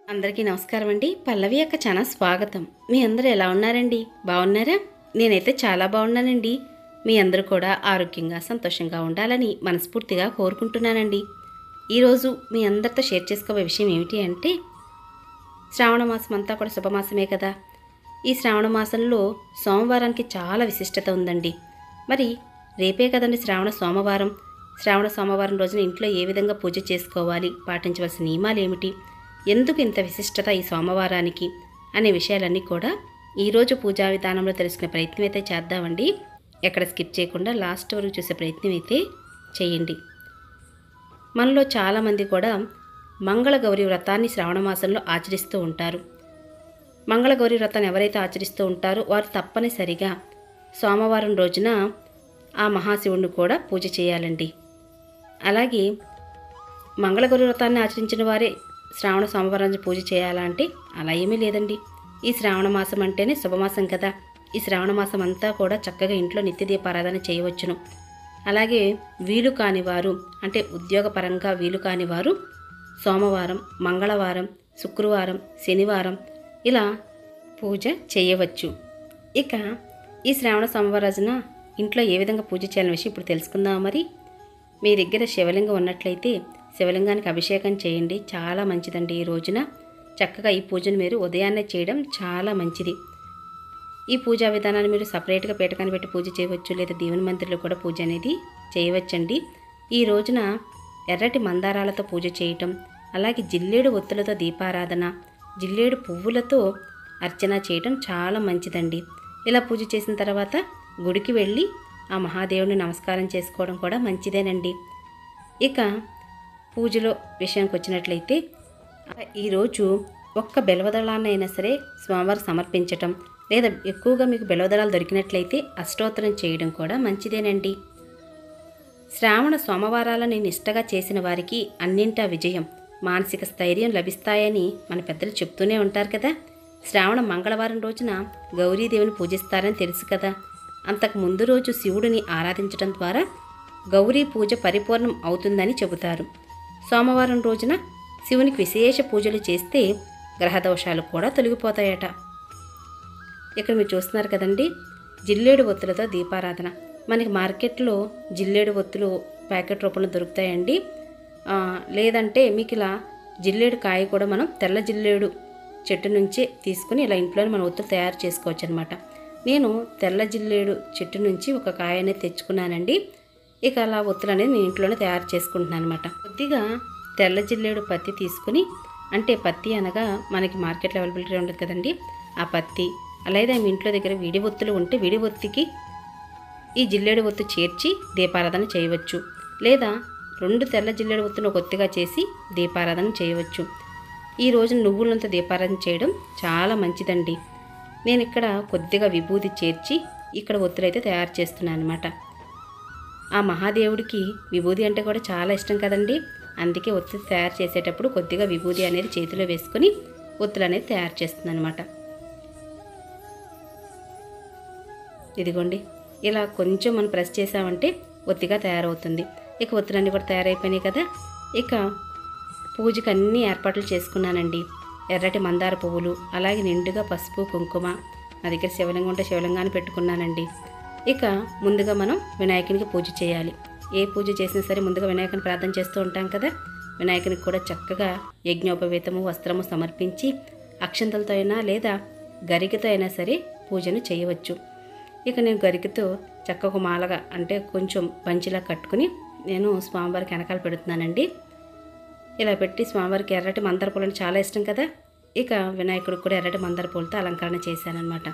అందరికీ నమస్కారం అండి పల్లవి యొక్క చాలా స్వాగతం మీ అందరూ ఎలా ఉన్నారండి బాగున్నారా నేనైతే చాలా బాగున్నానండి మీ అందరూ కూడా ఆరోగ్యంగా సంతోషంగా ఉండాలని మనస్ఫూర్తిగా కోరుకుంటున్నానండి ఈరోజు మీ అందరితో షేర్ చేసుకోబోయే విషయం ఏమిటి అంటే శ్రావణ మాసం అంతా కూడా శుభమాసమే కదా ఈ శ్రావణ మాసంలో సోమవారానికి చాలా విశిష్టత ఉందండి మరి రేపే కదండి శ్రావణ సోమవారం శ్రావణ సోమవారం రోజున ఇంట్లో ఏ విధంగా పూజ చేసుకోవాలి పాటించవలసిన నియమాలు ఏమిటి ఎందుకు ఇంత విశిష్టత ఈ సోమవారానికి అనే విషయాలన్నీ కూడా ఈరోజు పూజా విధానంలో తెలుసుకునే ప్రయత్నం అయితే చేద్దామండి ఎక్కడ స్కిప్ చేయకుండా లాస్ట్ వరకు చూసే ప్రయత్నం అయితే చేయండి మనలో చాలామంది కూడా మంగళగౌరి వ్రతాన్ని శ్రావణ మాసంలో ఆచరిస్తూ ఉంటారు మంగళగౌరి వ్రతాన్ని ఎవరైతే ఆచరిస్తూ ఉంటారో వారు తప్పనిసరిగా సోమవారం రోజున ఆ మహాశివుడిని కూడా పూజ చేయాలండి అలాగే మంగళగౌరి వ్రతాన్ని ఆచరించిన వారే శ్రావణ సోమవారం రోజు పూజ చేయాలా అంటే అలా ఏమీ లేదండి ఈ శ్రావణ మాసం అంటేనే శుభమాసం కదా ఈ శ్రావణ మాసం అంతా కూడా చక్కగా ఇంట్లో నిత్య దీపారాధన చేయవచ్చును అలాగే వీలు కాని వారు అంటే ఉద్యోగపరంగా వీలు కాని వారు సోమవారం మంగళవారం శుక్రవారం శనివారం ఇలా పూజ చేయవచ్చు ఇక ఈ శ్రావణ సోమవారం రోజున ఇంట్లో ఏ విధంగా పూజ చేయాలనే విషయం ఇప్పుడు తెలుసుకుందాం మరి మీ దగ్గర శివలింగం ఉన్నట్లయితే శివలింగానికి అభిషేకం చేయండి చాలా మంచిదండి ఈ రోజున చక్కగా ఈ పూజను మీరు ఉదయాన్నే చేయడం చాలా మంచిది ఈ పూజా విధానాన్ని మీరు సపరేట్గా పీటకాన్ని పెట్టి పూజ చేయవచ్చు లేదా దేవుని మందిరంలో కూడా పూజ అనేది చేయవచ్చండి ఈ రోజున ఎర్రటి మందారాలతో పూజ చేయటం అలాగే జిల్లేడు ఒత్తులతో దీపారాధన జిల్లేడు పువ్వులతో అర్చన చేయటం చాలా మంచిదండి ఇలా పూజ చేసిన తర్వాత గుడికి వెళ్ళి ఆ మహాదేవుని నమస్కారం చేసుకోవడం కూడా మంచిదేనండి ఇక పూజలో విషయానికి వచ్చినట్లయితే ఈరోజు ఒక్క బెలవదళాన్నైనా సరే స్వామివారికి సమర్పించటం లేదా ఎక్కువగా మీకు బెలవదళాలు దొరికినట్లయితే అష్టోత్తరం చేయడం కూడా మంచిదేనండి శ్రావణ సోమవారాలని నిష్టగా చేసిన వారికి అన్నింటా విజయం మానసిక స్థైర్యం లభిస్తాయని మన పెద్దలు చెప్తూనే ఉంటారు కదా శ్రావణ మంగళవారం రోజున గౌరీదేవిని పూజిస్తారని తెలుసు కదా అంతకు ముందు రోజు శివుడిని ఆరాధించడం ద్వారా గౌరీ పూజ పరిపూర్ణం అవుతుందని చెబుతారు సోమవారం రోజున శివునికి విశేష పూజలు చేస్తే గ్రహదోషాలు కూడా తొలగిపోతాయట ఇక్కడ మీరు చూస్తున్నారు కదండి జిల్లేడు ఒత్తులతో దీపారాధన మనకి మార్కెట్లో జిల్లేడు ఒత్తులు ప్యాకెట్ రూపంలో దొరుకుతాయండి ఆ, లేదంటే మీకు ఇలా జిల్లేడు కాయ కూడా మనం తెల్ల జిల్లేడు చెట్టు నుంచే తీసుకుని ఇలా ఇంట్లోనే మనం ఒత్తులు తయారు చేసుకోవచ్చు అనమాట నేను తెల్ల జిల్లేడు చెట్టు నుంచి ఒక కాయ అనేది తెచ్చుకున్నానండి ఇక అలా ఒత్తులు అనేది నేను ఇంట్లోనే తయారు చేసుకుంటున్నాను అనమాట కొద్దిగా తెల్ల జిల్లేడు పత్తి తీసుకుని అంటే పత్తి అనగా మనకి మార్కెట్లో అవైలబిలిటీ ఉంటుంది కదండి ఆ పత్తి అలాగే మీ ఇంట్లో దగ్గర విడి ఒత్తులు ఉంటే విడి ఒత్తికి ఈ జిల్లేడు ఒత్తు చేర్చి దీపారాధన చేయవచ్చు లేదా రెండు తెల్ల జిల్లేడు ఒత్తులు ఒక ఒత్తిగా చేసి దీపారాధన చేయవచ్చు ఈ రోజు నువ్వులంతా దీపారాధన చేయడం చాలా మంచిదండి నేను ఇక్కడ కొద్దిగా విభూది చేర్చి ఇక్కడ ఒత్తులైతే తయారు చేస్తున్నాను అనమాట ఆ మహాదేవుడికి విభూది అంటే కూడా చాలా ఇష్టం కదండి అందుకే ఒత్తి తయారు చేసేటప్పుడు కొద్దిగా విభూది అనేది చేతిలో వేసుకొని ఒత్తులు అనేది తయారు చేస్తుంది అనమాట ఇదిగోండి ఇలా కొంచెం మనం ప్రెస్ చేసామంటే ఒత్తిగా తయారవుతుంది ఇక ఒత్తులన్నీ కూడా తయారైపోయినాయి కదా ఇక పూజకి అన్ని ఏర్పాట్లు చేసుకున్నానండి ఎర్రటి మందార పువ్వులు అలాగే నిండుగా పసుపు కుంకుమ నా దగ్గర శివలింగం ఉంటే శివలింగాన్ని పెట్టుకున్నానండి ఇక ముందుగా మనం వినాయకునికి పూజ చేయాలి ఏ పూజ చేసినా సరే ముందుగా వినాయకుని ప్రార్థన చేస్తూ ఉంటాం కదా వినాయకునికి కూడా చక్కగా యజ్ఞోపవేతము వస్త్రము సమర్పించి అక్షంతలతో అయినా లేదా గరికతో అయినా సరే పూజను చేయవచ్చు ఇక నేను గరికతో చక్కగా మాలగా అంటే కొంచెం పంచిలా కట్టుకుని నేను స్వామివారికి వెనకాల పెడుతున్నానండి ఇలా పెట్టి స్వామివారికి ఎర్రటి మందార పూలు అంటే చాలా ఇష్టం కదా ఇక వినాయకుడికి కూడా ఎర్రటి మందార పూలతో అలంకరణ చేశానన్నమాట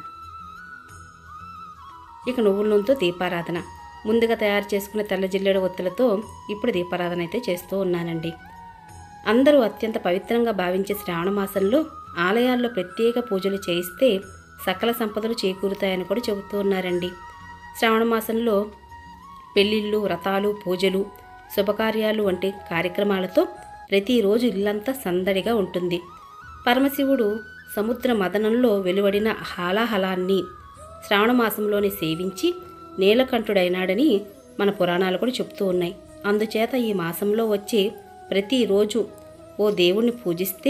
ఇక నువ్వుల నూనెతో దీపారాధన ముందుగా తయారు చేసుకున్న తెల్ల జిల్లేడు ఒత్తులతో ఇప్పుడు దీపారాధన అయితే చేస్తూ ఉన్నానండి అందరూ అత్యంత పవిత్రంగా భావించే శ్రావణ మాసంలో ఆలయాల్లో ప్రత్యేక పూజలు చేయిస్తే సకల సంపదలు చేకూరుతాయని కూడా చెబుతూ ఉన్నారండి శ్రావణ మాసంలో పెళ్ళిళ్ళు వ్రతాలు పూజలు శుభకార్యాలు వంటి కార్యక్రమాలతో ప్రతిరోజు ఇల్లంతా సందడిగా ఉంటుంది పరమశివుడు సముద్ర మదనంలో వెలువడిన హాలాహలాన్ని శ్రావణ మాసంలోనే సేవించి నీలకంఠుడైనాడని మన పురాణాలు కూడా చెప్తూ ఉన్నాయి అందుచేత ఈ మాసంలో వచ్చే ప్రతిరోజు ఓ దేవుణ్ణి పూజిస్తే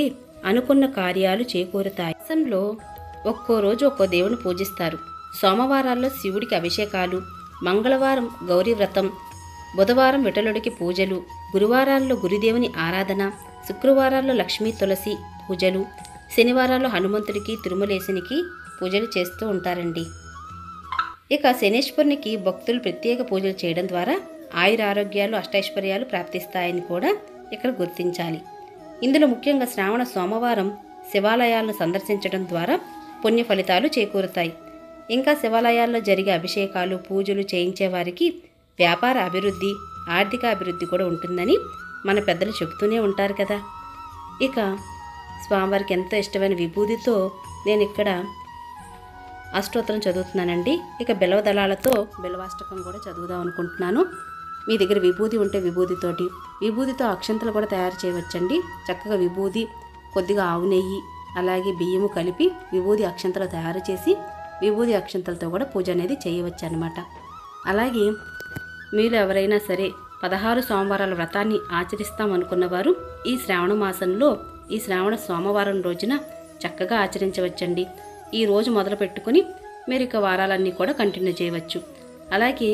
అనుకున్న కార్యాలు చేకూరుతాయి మాసంలో ఒక్కో రోజు ఒక్కో దేవుని పూజిస్తారు సోమవారాల్లో శివుడికి అభిషేకాలు మంగళవారం గౌరీ వ్రతం బుధవారం విఠలుడికి పూజలు గురువారాల్లో గురుదేవుని ఆరాధన శుక్రవారాల్లో లక్ష్మీ తులసి పూజలు శనివారాల్లో హనుమంతుడికి తిరుమలేశునికి పూజలు చేస్తూ ఉంటారండి ఇక శనేశ్వరునికి భక్తులు ప్రత్యేక పూజలు చేయడం ద్వారా ఆయుర ఆరోగ్యాలు అష్టైశ్వర్యాలు ప్రాప్తిస్తాయని కూడా ఇక్కడ గుర్తించాలి ఇందులో ముఖ్యంగా శ్రావణ సోమవారం శివాలయాలను సందర్శించడం ద్వారా పుణ్య ఫలితాలు చేకూరుతాయి ఇంకా శివాలయాల్లో జరిగే అభిషేకాలు పూజలు చేయించే వారికి వ్యాపార అభివృద్ధి ఆర్థిక అభివృద్ధి కూడా ఉంటుందని మన పెద్దలు చెబుతూనే ఉంటారు కదా ఇక స్వామివారికి ఎంతో ఇష్టమైన విభూతితో నేను ఇక్కడ అష్టోత్తరం చదువుతున్నానండి ఇక బిలవ దళాలతో బిలవాష్టకం కూడా చదువుదాం అనుకుంటున్నాను మీ దగ్గర విభూది ఉంటే విభూతితోటి విభూతితో అక్షంతలు కూడా తయారు చేయవచ్చండి చక్కగా విభూది కొద్దిగా ఆవు నెయ్యి అలాగే బియ్యము కలిపి విభూది అక్షంతలు తయారు చేసి విభూది అక్షంతలతో కూడా పూజ అనేది చేయవచ్చు అనమాట అలాగే మీరు ఎవరైనా సరే పదహారు సోమవారాల వ్రతాన్ని ఆచరిస్తాం అనుకున్నవారు ఈ శ్రావణ మాసంలో ఈ శ్రావణ సోమవారం రోజున చక్కగా ఆచరించవచ్చండి ఈ రోజు మొదలు పెట్టుకొని మీరు ఇక వారాలన్నీ కూడా కంటిన్యూ చేయవచ్చు అలాగే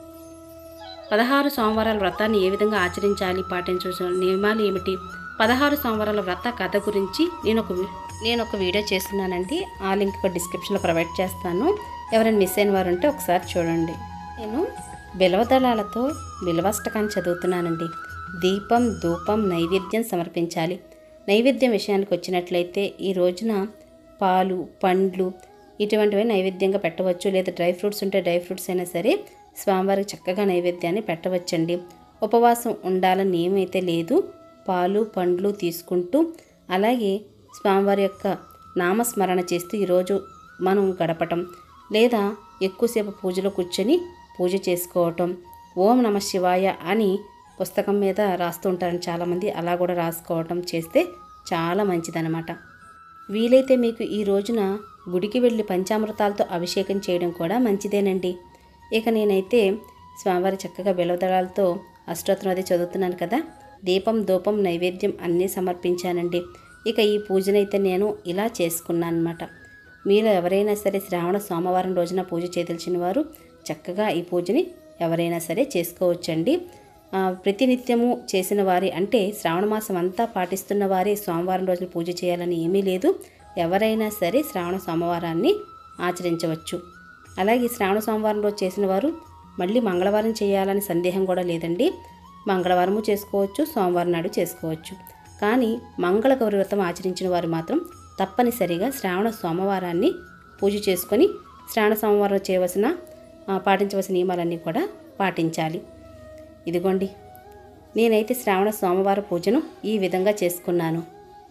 పదహారు సోమవారాల వ్రతాన్ని ఏ విధంగా ఆచరించాలి పాటించాల్సిన నియమాలు ఏమిటి పదహారు సోమవారాల వ్రత కథ గురించి నేను ఒక వి- నేను ఒక వీడియో చేస్తున్నానండి ఆ లింక్ కూడా డిస్క్రిప్షన్లో ప్రొవైడ్ చేస్తాను ఎవరైనా మిస్ అయిన వారు ఉంటే ఒకసారి చూడండి నేను బిలవదళాలతో బిలవాష్టకాన్ని చదువుతున్నానండి దీపం ధూపం నైవేద్యం సమర్పించాలి నైవేద్యం విషయానికి వచ్చినట్లయితే ఈ రోజున పాలు పండ్లు ఇటువంటివి నైవేద్యంగా పెట్టవచ్చు లేదా డ్రై ఫ్రూట్స్ ఉంటే డ్రై ఫ్రూట్స్ అయినా సరే స్వామివారికి చక్కగా నైవేద్యాన్ని పెట్టవచ్చండి ఉపవాసం ఉండాలని నియమం అయితే లేదు పాలు పండ్లు తీసుకుంటూ అలాగే స్వామివారి యొక్క నామస్మరణ చేస్తూ ఈరోజు మనం గడపటం లేదా ఎక్కువసేపు పూజలో కూర్చొని పూజ చేసుకోవటం ఓం నమ శివాయ అని పుస్తకం మీద రాస్తూ ఉంటారని చాలామంది అలా కూడా రాసుకోవటం చేస్తే చాలా మంచిదన్నమాట వీలైతే మీకు ఈ రోజున గుడికి వెళ్ళి పంచామృతాలతో అభిషేకం చేయడం కూడా మంచిదేనండి ఇక నేనైతే స్వామివారి చక్కగా బెలవదళాలతో అష్టోత్తరం అది చదువుతున్నాను కదా దీపం ధూపం నైవేద్యం అన్నీ సమర్పించానండి ఇక ఈ పూజనైతే నేను ఇలా చేసుకున్నాను అనమాట మీరు ఎవరైనా సరే శ్రావణ సోమవారం రోజున పూజ చేయదలిచిన వారు చక్కగా ఈ పూజని ఎవరైనా సరే చేసుకోవచ్చండి ఆ, ప్రతినిత్యము చేసిన వారి అంటే శ్రావణ మాసం అంతా పాటిస్తున్న వారి సోమవారం రోజున పూజ చేయాలని ఏమీ లేదు ఎవరైనా సరే శ్రావణ సోమవారాన్ని ఆచరించవచ్చు అలాగే శ్రావణ సోమవారం రోజు చేసిన వారు మళ్ళీ మంగళవారం చేయాలని సందేహం కూడా లేదండి మంగళవారము చేసుకోవచ్చు సోమవారం నాడు చేసుకోవచ్చు కానీ మంగళ గౌరి వ్రతం ఆచరించిన వారు మాత్రం తప్పనిసరిగా శ్రావణ సోమవారాన్ని పూజ చేసుకొని శ్రావణ సోమవారం చేయవలసిన ఆ, పాటించవలసిన నియమాలన్నీ కూడా పాటించాలి ఇదిగోండి నేనైతే శ్రావణ సోమవార పూజను ఈ విధంగా చేసుకున్నాను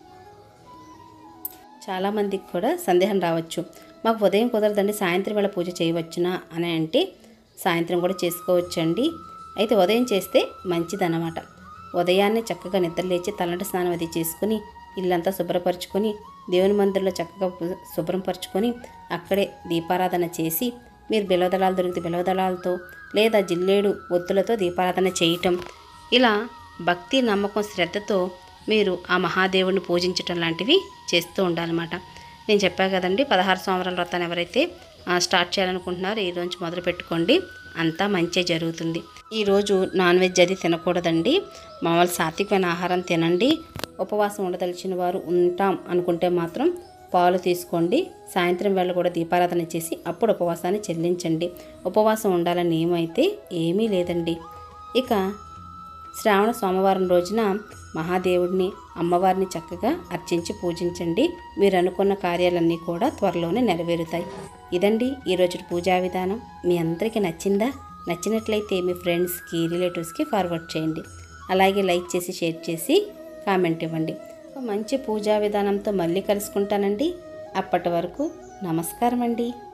చాలామందికి కూడా సందేహం రావచ్చు మాకు ఉదయం కుదరదండి సాయంత్రం వేళ పూజ చేయవచ్చునా అని అంటే సాయంత్రం కూడా చేసుకోవచ్చండి అయితే ఉదయం చేస్తే మంచిదన్నమాట ఉదయాన్నే చక్కగా నిద్రలేచి తలంటి స్నానం అది చేసుకుని ఇల్లంతా శుభ్రపరచుకొని దేవుని మందిరంలో చక్కగా పు- శుభ్రపరచుకొని అక్కడే దీపారాధన చేసి మీరు బిలవదళాలు దొరికితే బిలవదళాలతో లేదా జిల్లేడు ఒత్తులతో దీపారాధన చేయటం ఇలా భక్తి నమ్మకం శ్రద్ధతో మీరు ఆ మహాదేవుని పూజించటం లాంటివి చేస్తూ ఉండాలన్నమాట నేను చెప్పా కదండి పదహారు సంవత్సరాల వ్రతాన్ని ఎవరైతే ఆ, స్టార్ట్ చేయాలనుకుంటున్నారో ఈ రోజు మొదలు పెట్టుకోండి అంతా మంచి జరుగుతుంది ఈరోజు నాన్ వెజ్ అది తినకూడదండి మామూలు సాత్వికమైన ఆహారం తినండి ఉపవాసం ఉండదలిచిన వారు ఉంటాం అనుకుంటే మాత్రం పాలు తీసుకోండి సాయంత్రం వేళ కూడా దీపారాధన చేసి అప్పుడు ఉపవాసాన్ని చెల్లించండి ఉపవాసం ఉండాలని ఏమైతే ఏమీ లేదండి ఇక శ్రావణ సోమవారం రోజున మహాదేవుడిని అమ్మవారిని చక్కగా అర్చించి పూజించండి మీరు అనుకున్న కార్యాలన్నీ కూడా త్వరలోనే నెరవేరుతాయి ఇదండి ఈరోజు పూజా విధానం మీ అందరికీ నచ్చిందా నచ్చినట్లయితే మీ ఫ్రెండ్స్కి రిలేటివ్స్కి ఫార్వర్డ్ చేయండి అలాగే లైక్ చేసి షేర్ చేసి కామెంట్ ఇవ్వండి మంచి పూజా విధానంతో మళ్ళీ కలుసుకుంటానండి అప్పటి వరకు నమస్కారం అండి